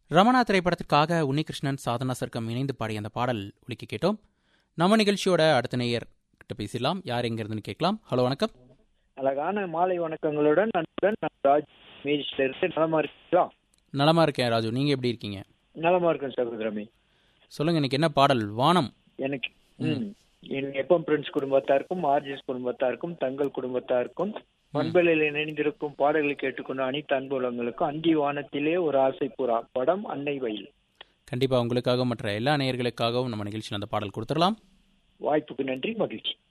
ரமணா திரைப்படத்திற்காக உன்னிகிருஷ்ணன் சாதனா சர்க்கம் இணைந்து பாடிய அந்த பாடல் ஒலிக்க கேட்டோம் நம்ம நிகழ்ச்சியோட அடுத்த நேயர் கிட்ட பேசிடலாம் யார் எங்க இருந்துன்னு கேட்கலாம் ஹலோ வணக்கம் அழகான மாலை வணக்கங்களுடன் அன்புடன் நான் ராஜ் மேஜிஸ்ல இருந்து நலமா இருக்கீங்களா நலமா இருக்கேன் ராஜு நீங்க எப்படி இருக்கீங்க நலமா இருக்கேன் சகோதரமே சொல்லுங்க இன்னைக்கு என்ன பாடல் வானம் எனக்கு ம், என் எப்பம் பிரின்ஸ் குடும்பத்தாருக்கும் ஆர்ஜிஎஸ் குடும்பத்தாருக்கும் தங்கள் குடும்பத்தாருக்கும் பண்பலில் இணைந்திருக்கும் பாடல்களை கேட்டுக்கொண்ட அனைத்து அன்புலங்களுக்கும் அந்தி வானத்திலே ஒரு ஆசை புறா படம் அன்னை வயல் கண்டிப்பா உங்களுக்காக மற்ற எல்லா நேயர்களுக்காகவும் நம்ம நிகழ்ச்சியில் அந்த பாடல் கொடுத்துடலாம் வாய்ப்புக்கு நன்றி மகிழ்ச்சி